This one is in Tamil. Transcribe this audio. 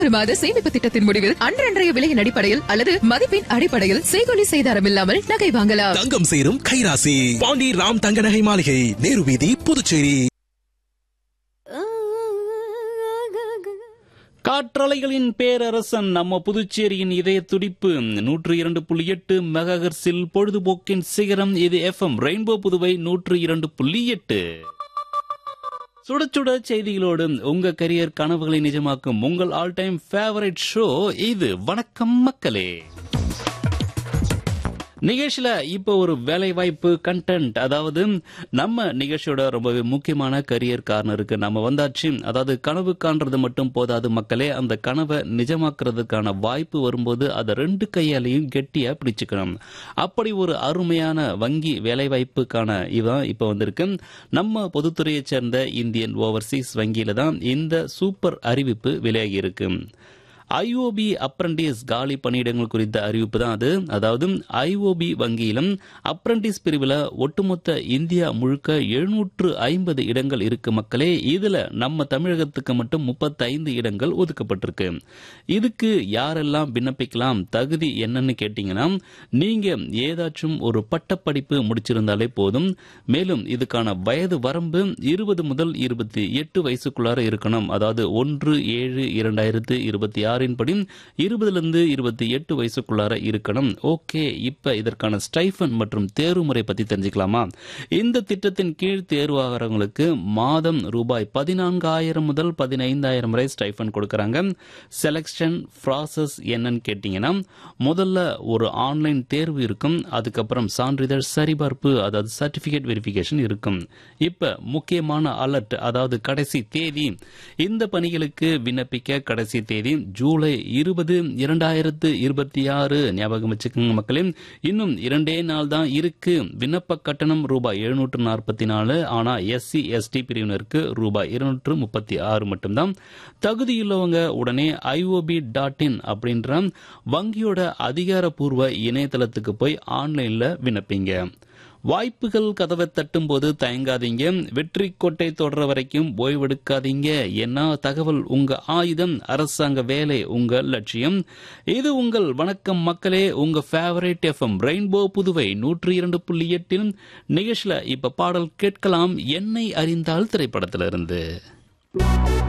ஒரு மாத சேமிப்பு திட்டத்தின் முடிவில் அன்றன்றைய விலையின் அடிப்படையில் அல்லது மதிப்பின் அடிப்படையில் செய்கொலி செய்தாரம் இல்லாமல் நகை வாங்கலாம் தங்கம் சேரும் கைராசி பாண்டி ராம் தங்க நகை மாளிகை நேரு வீதி புதுச்சேரி காற்றலைகளின் பேரரசன் நம்ம புதுச்சேரியின் இதய துடிப்பு நூற்று இரண்டு புள்ளி எட்டு மெகாஹெர்ஸில் பொழுதுபோக்கின் சிகரம் இது எஃப்எம் ரெயின்போ புதுவை நூற்று இரண்டு புள்ளி எட்டு சுட சுட செய்திகளோடு உங்க கரியர் கனவுகளை நிஜமாக்கும் உங்கள் ஆல் டைம் ஃபேவரட் ஷோ இது வணக்கம் மக்களே நிகழ்ச்சியில இப்போ ஒரு வேலை வாய்ப்பு கண்டென்ட் அதாவது நம்ம நிகழ்ச்சியோட ரொம்பவே முக்கியமான கரியர் கார்னருக்கு நம்ம வந்தாச்சு அதாவது கனவு காண்றது மட்டும் போதாது மக்களே அந்த கனவை நிஜமாக்குறதுக்கான வாய்ப்பு வரும்போது அதை ரெண்டு கையாலையும் கெட்டியா பிடிச்சுக்கணும் அப்படி ஒரு அருமையான வங்கி வேலை வாய்ப்புக்கான இவன் இப்போ வந்திருக்கு நம்ம பொதுத்துறையைச் சேர்ந்த இந்தியன் ஓவர்சீஸ் வங்கியில தான் இந்த சூப்பர் அறிவிப்பு வெளியாகி இருக்கு ஐஓபி அப்ரண்டிஸ் காலி பணியிடங்கள் குறித்த அறிவிப்பு தான் அது அதாவது ஐஓபி வங்கியிலும் அப்ரண்டிஸ் பிரிவில் ஒட்டுமொத்த இந்தியா முழுக்க எழுநூற்று ஐம்பது இடங்கள் இருக்கு மக்களே இதுல நம்ம தமிழகத்துக்கு மட்டும் முப்பத்தைந்து இடங்கள் ஒதுக்கப்பட்டிருக்கு இதுக்கு யாரெல்லாம் விண்ணப்பிக்கலாம் தகுதி என்னன்னு கேட்டீங்கன்னா நீங்க ஏதாச்சும் ஒரு பட்டப்படிப்பு முடிச்சிருந்தாலே போதும் மேலும் இதுக்கான வயது வரம்பு இருபது முதல் இருபத்தி எட்டு வயசுக்குள்ளார இருக்கணும் அதாவது ஒன்று ஏழு இரண்டாயிரத்து இருபத்தி ஆறின் படி இருபதுலேருந்து இருபத்தி எட்டு வயசுக்குள்ளார இருக்கணும் ஓகே இப்ப இதற்கான ஸ்டைஃபன் மற்றும் தேர்வு முறை பத்தி தெரிஞ்சுக்கலாமா இந்த திட்டத்தின் கீழ் தேர்வாகிறவங்களுக்கு மாதம் ரூபாய் பதினான்காயிரம் முதல் பதினைந்தாயிரம் வரை ஸ்டைஃபன் கொடுக்கறாங்க செலக்ஷன் ப்ராசஸ் என்னன்னு கேட்டீங்கன்னா முதல்ல ஒரு ஆன்லைன் தேர்வு இருக்கும் அதுக்கப்புறம் சான்றிதழ் சரிபார்ப்பு அதாவது சர்டிபிகேட் வெரிஃபிகேஷன் இருக்கும் இப்ப முக்கியமான அலர்ட் அதாவது கடைசி தேதி இந்த பணிகளுக்கு விண்ணப்பிக்க கடைசி தேதி ஜூலை இருபது இரண்டாயிரத்து இருபத்தி ஆறு ஞாபகம் வச்சுக்கோங்க மக்களே இன்னும் இரண்டே நாள் தான் இருக்கு விண்ணப்ப கட்டணம் ரூபாய் எழுநூற்று நாற்பத்தி நாலு ஆனா எஸ்சி எஸ்டி பிரிவினருக்கு ரூபாய் இருநூற்று முப்பத்தி ஆறு மட்டும்தான் தகுதியுள்ளவங்க உடனே ஐஓபி டாட் இன் அப்படின்ற வங்கியோட அதிகாரப்பூர்வ இணையதளத்துக்கு போய் ஆன்லைன்ல விண்ணப்பிங்க வாய்ப்புகள் கதவை தட்டும் போது தயங்காதீங்க வெற்றி கோட்டை தொடர வரைக்கும் ஓய்வெடுக்காதீங்க ஏன்னா தகவல் உங்க ஆயுதம் அரசாங்க வேலை உங்க லட்சியம் இது உங்கள் வணக்கம் மக்களே உங்க ஃபேவரட் எஃப்எம் ரெயின்போ புதுவை நூற்றி இரண்டு புள்ளி எட்டில் நிகழ்ச்சியில இப்ப பாடல் கேட்கலாம் என்னை அறிந்தால் திரைப்படத்திலிருந்து